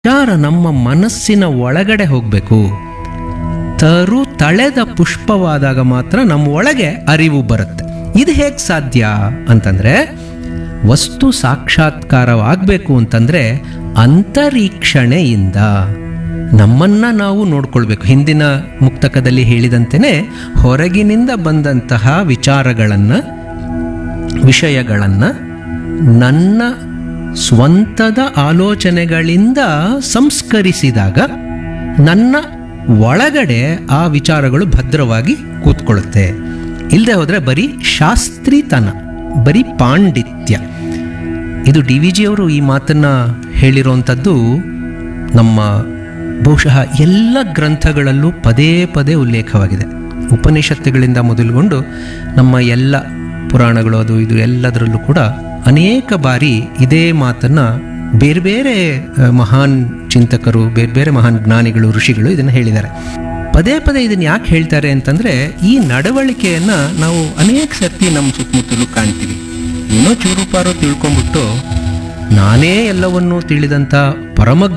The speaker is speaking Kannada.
ವಿಚಾರ ನಮ್ಮ ಮನಸ್ಸಿನ ಒಳಗಡೆ ಹೋಗಬೇಕು ತರು ತಳೆದ ಪುಷ್ಪವಾದಾಗ ಮಾತ್ರ ನಮ್ಮ ಒಳಗೆ ಅರಿವು ಬರುತ್ತೆ ಇದು ಹೇಗೆ ಸಾಧ್ಯ ಅಂತಂದ್ರೆ ವಸ್ತು ಸಾಕ್ಷಾತ್ಕಾರವಾಗಬೇಕು ಅಂತಂದ್ರೆ ಅಂತರೀಕ್ಷಣೆಯಿಂದ ನಮ್ಮನ್ನ ನಾವು ನೋಡ್ಕೊಳ್ಬೇಕು ಹಿಂದಿನ ಮುಕ್ತಕದಲ್ಲಿ ಹೇಳಿದಂತೆಯೇ ಹೊರಗಿನಿಂದ ಬಂದಂತಹ ವಿಚಾರಗಳನ್ನು ವಿಷಯಗಳನ್ನು ನನ್ನ ಸ್ವಂತದ ಆಲೋಚನೆಗಳಿಂದ ಸಂಸ್ಕರಿಸಿದಾಗ ನನ್ನ ಒಳಗಡೆ ಆ ವಿಚಾರಗಳು ಭದ್ರವಾಗಿ ಕೂತ್ಕೊಳ್ಳುತ್ತೆ ಇಲ್ಲದೆ ಹೋದರೆ ಬರೀ ಶಾಸ್ತ್ರೀತನ ಬರೀ ಪಾಂಡಿತ್ಯ ಇದು ಡಿ ವಿ ಜಿಯವರು ಈ ಮಾತನ್ನು ಹೇಳಿರುವಂಥದ್ದು ನಮ್ಮ ಬಹುಶಃ ಎಲ್ಲ ಗ್ರಂಥಗಳಲ್ಲೂ ಪದೇ ಪದೇ ಉಲ್ಲೇಖವಾಗಿದೆ ಉಪನಿಷತ್ತುಗಳಿಂದ ಮೊದಲುಗೊಂಡು ನಮ್ಮ ಎಲ್ಲ ಪುರಾಣಗಳು ಅದು ಇದು ಎಲ್ಲದರಲ್ಲೂ ಕೂಡ ಅನೇಕ ಬಾರಿ ಇದೇ ಮಾತನ್ನು ಬೇರೆ ಬೇರೆ ಆ, ಮಹಾನ್ ಚಿಂತಕರು ಬೇರೆ ಬೇರೆ ಮಹಾನ್ ಜ್ಞಾನಿಗಳು ಋಷಿಗಳು ಇದನ್ನು ಹೇಳಿದ್ದಾರೆ ಪದೇ ಪದೇ ಇದನ್ನು ಯಾಕೆ ಹೇಳ್ತಾರೆ ಅಂತಂದರೆ ಈ ನಡವಳಿಕೆಯನ್ನು ನಾವು ಅನೇಕ ಸರ್ತಿ ನಮ್ಮ ಸುತ್ತಮುತ್ತಲೂ ಕಾಣ್ತೀವಿ ಏನೋ ಚೂರುಪಾರೋ ತಿಳ್ಕೊಂಬಿಟ್ಟು ನಾನೇ ಎಲ್ಲವನ್ನೂ ತಿಳಿದಂಥ ಪರಮ